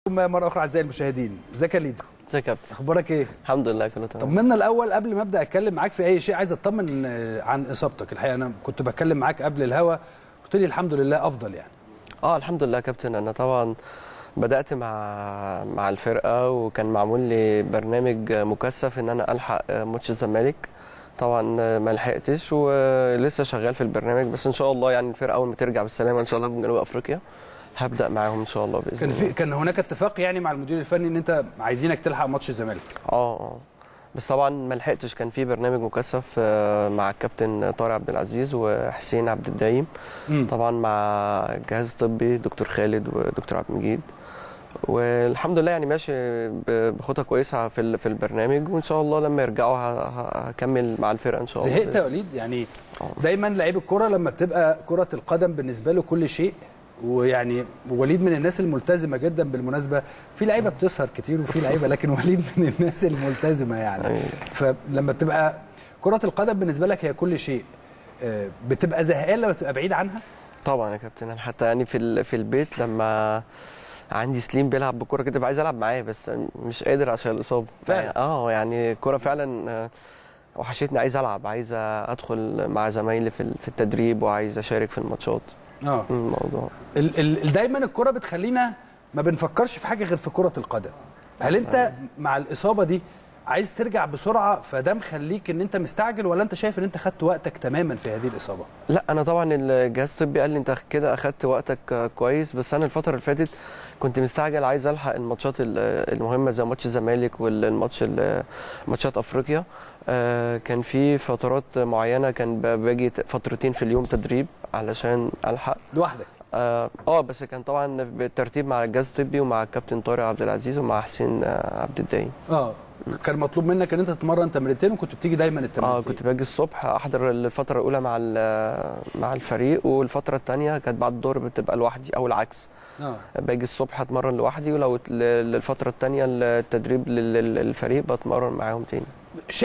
مرة أخرى أعزائي المشاهدين ازيك يا ليدو ازيك يا كابتن أخبارك إيه؟ الحمد لله كله تمام طمنا الأول قبل ما أبدأ أتكلم معاك في أي شيء عايز أطمن آه، عن إصابتك الحقيقة أنا كنت بتكلم معاك قبل الهوا قلت لي الحمد لله أفضل يعني اه الحمد لله يا كابتن انا طبعا بدات مع مع الفرقه وكان معمول لي برنامج مكثف ان انا الحق ماتش الزمالك طبعا ما لحقتش ولسه شغال في البرنامج بس ان شاء الله يعني الفرقه اول ما ترجع بالسلامه ان شاء الله من جنوب افريقيا هبدا معاهم ان شاء الله باذن كان الله في كان هناك اتفاق يعني مع المدير الفني إن أنت عايزينك تلحق ماتش الزمالك اه اه بس طبعا ما لحقتش كان في برنامج مكثف آه، مع الكابتن طارق عبد العزيز وحسين عبد الدايم مم. طبعا مع الجهاز الطبي دكتور خالد ودكتور عبد المجيد والحمد لله يعني ماشي ب- بخطى كويسه في ال- في البرنامج وان شاء الله لما يرجعوا ه- ه- هكمل مع الفرقه ان شاء الله زهقت يا وليد يعني آه. دايما لعيب الكرة لما بتبقى كرة القدم بالنسبة له كل شيء ويعني وليد من الناس الملتزمة جدا بالمناسبة في لعيبة بتسهر كتير وفي لعيبة لكن وليد من الناس الملتزمة يعني أيوة. فلما بتبقى كرة القدم بالنسبة لك هي كل شيء آه، بتبقى زهقان لما بتبقى بعيد عنها طبعا يا كابتن انا حتى يعني في ال- في البيت لما عندي سليم بيلعب بالكوره كده ببقى عايز العب معاه بس مش قادر عشان الاصابه فعلا. يعني اه يعني الكوره فعلا آه، وحشتني عايز العب عايز ادخل مع زمايلي في ال- في التدريب وعايز اشارك في الماتشات اه الموضوع ال- ال- دايما الكرة بتخلينا ما بنفكرش في حاجة غير في كرة القدم هل انت مع الإصابة دي عايز ترجع بسرعة فده مخليك ان انت مستعجل ولا انت شايف ان انت خدت وقتك تماما في هذه الإصابة لا انا طبعا الجهاز الطبي قال لي انت كده اخدت وقتك آه، كويس بس انا الفتره اللي فاتت كنت مستعجل عايز الحق الماتشات ال- المهمه زي ماتش الزمالك والماتش ال- ماتشات افريقيا آه، كان في فترات معينه كان ب- باجي ت- فترتين في اليوم تدريب علشان الحق لوحدك اه آه، بس كان طبعا بالترتيب مع الجهاز الطبي ومع الكابتن طارق عبد العزيز ومع حسين آه، عبد الدايم اه كان مطلوب منك ان انت تتمرن تمرينتين وكنت بتيجي دايما التمرينتين اه كنت باجي الصبح احضر الفتره الاولى مع ال- مع الفريق والفتره الثانيه كانت بعد الظهر بتبقى لوحدي او العكس اه باجي الصبح اتمرن لوحدي ولو ل- للفتره الثانيه التدريب لل- للفريق بتمرن معاهم تاني